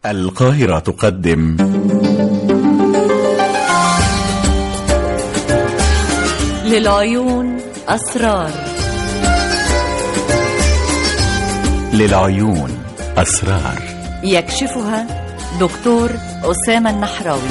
القاهرة تقدم للعيون أسرار للعيون أسرار يكشفها دكتور أسامة النحراوي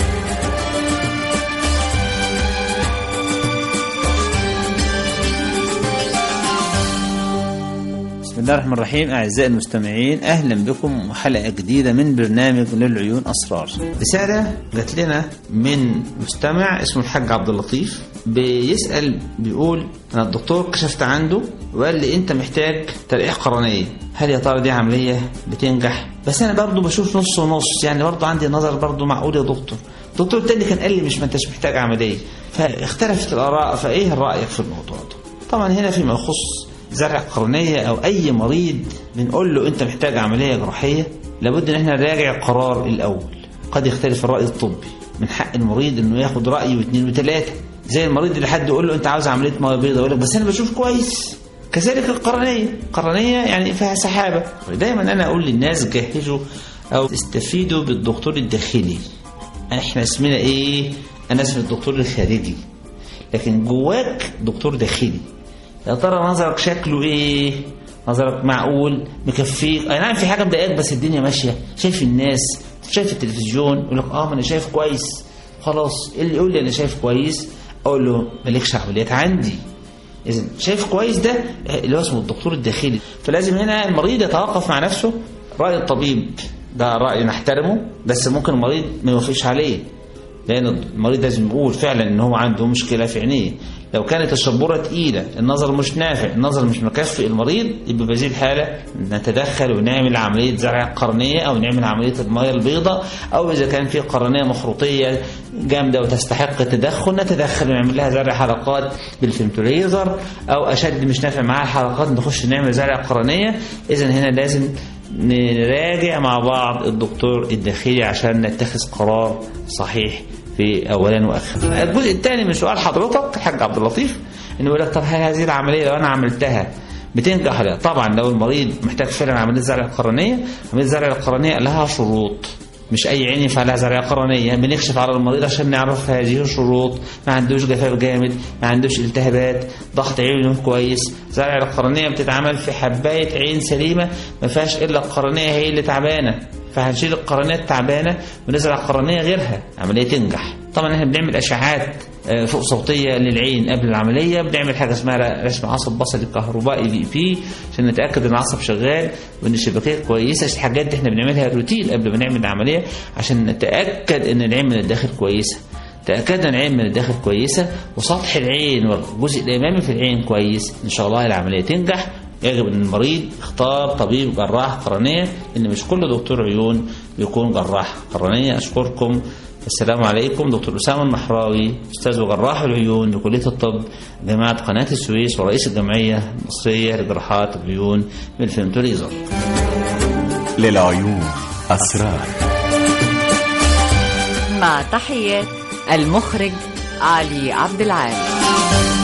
بسم الله الرحمن الرحيم أعزائي المستمعين أهلا بكم وحلقة جديدة من برنامج للعيون أسرار رسالة جات لنا من مستمع اسمه الحاج عبد اللطيف بيسأل بيقول أنا الدكتور كشفت عنده وقال لي أنت محتاج تلقيح قرنية هل يا ترى دي عملية بتنجح بس أنا برضو بشوف نص ونص يعني برضو عندي نظر برضو معقول يا دكتور الدكتور التاني كان قال لي مش ما انتش محتاج عملية فاختلفت الآراء فإيه رأيك في الموضوع ده طبعا هنا فيما يخص زرع قرنية أو أي مريض بنقول له أنت محتاج عملية جراحية لابد إن احنا نراجع القرار الأول قد يختلف الرأي الطبي من حق المريض إنه ياخد رأي واثنين وثلاثة زي المريض اللي حد يقول له أنت عاوز عملية مويه بيضاء يقول لك بس أنا بشوف كويس كذلك القرنية القرنية يعني فيها سحابة دايما أنا أقول للناس جهزوا أو استفيدوا بالدكتور الداخلي احنا اسمنا ايه انا اسمي الدكتور الخارجي لكن جواك دكتور داخلي يا ترى نظرك شكله ايه نظرك معقول مكفيك اي نعم في حاجه مضايقاك بس الدنيا ماشيه شايف الناس شايف التلفزيون يقول لك اه ما انا شايف كويس خلاص اللي يقول لي انا شايف كويس اقول له مالكش عمليات عندي اذا شايف كويس ده اللي هو اسمه الدكتور الداخلي فلازم هنا المريض يتوقف مع نفسه راي الطبيب ده راي نحترمه بس ممكن المريض ما يوافقش عليه لان المريض لازم يقول فعلا ان هو عنده مشكله في عينيه لو كانت الشبوره تقيله النظر مش نافع النظر مش مكفي المريض يبقى بهذه الحاله نتدخل ونعمل عمليه زرع قرنيه او نعمل عمليه الميه البيضاء او اذا كان في قرنيه مخروطيه جامده وتستحق التدخل نتدخل ونعمل لها زرع حلقات بالفيمتوليزر او اشد مش نافع معاها الحلقات نخش نعمل زرع قرنيه اذا هنا لازم نراجع مع بعض الدكتور الداخلي عشان نتخذ قرار صحيح في اولا واخيرا. الجزء الثاني من سؤال حضرتك الحاج عبد اللطيف انه يقول لك طب هل هذه العمليه لو انا عملتها بتنجح ولا لا؟ طبعا لو المريض محتاج فعلا عمليه زرع قرنيه عمليه زرع القرنيه لها شروط مش اي عين ينفع لها زرع قرنيه بنكشف على المريض عشان نعرف هذه الشروط ما عندوش جفاف جامد ما عندوش التهابات ضغط عينه كويس زرع القرنيه بتتعمل في حبايه عين سليمه ما فيهاش الا القرنيه هي اللي تعبانه فهنشيل القرنيه التعبانه ونزرع قرنيه غيرها عمليه تنجح طبعا احنا بنعمل اشعاعات فوق صوتيه للعين قبل العمليه بنعمل حاجه اسمها رسم عصب بصري كهربائي في بي عشان نتاكد ان العصب شغال وان الشبكيه كويسه الحاجات دي احنا بنعملها روتين قبل ما نعمل العمليه عشان نتاكد ان العين من الداخل كويسه تأكدنا العين من الداخل كويسة وسطح العين والجزء الأمامي في العين كويس إن شاء الله العملية تنجح يجب ان المريض يختار طبيب جراح قرنيه ان مش كل دكتور عيون بيكون جراح قرنيه اشكركم السلام عليكم دكتور اسامه النحراوي استاذ وجراح العيون بكليه الطب جامعه قناه السويس ورئيس الجمعيه المصريه لجراحات العيون بالفيمتوليزر للعيون أسرار مع تحيات المخرج علي عبد العال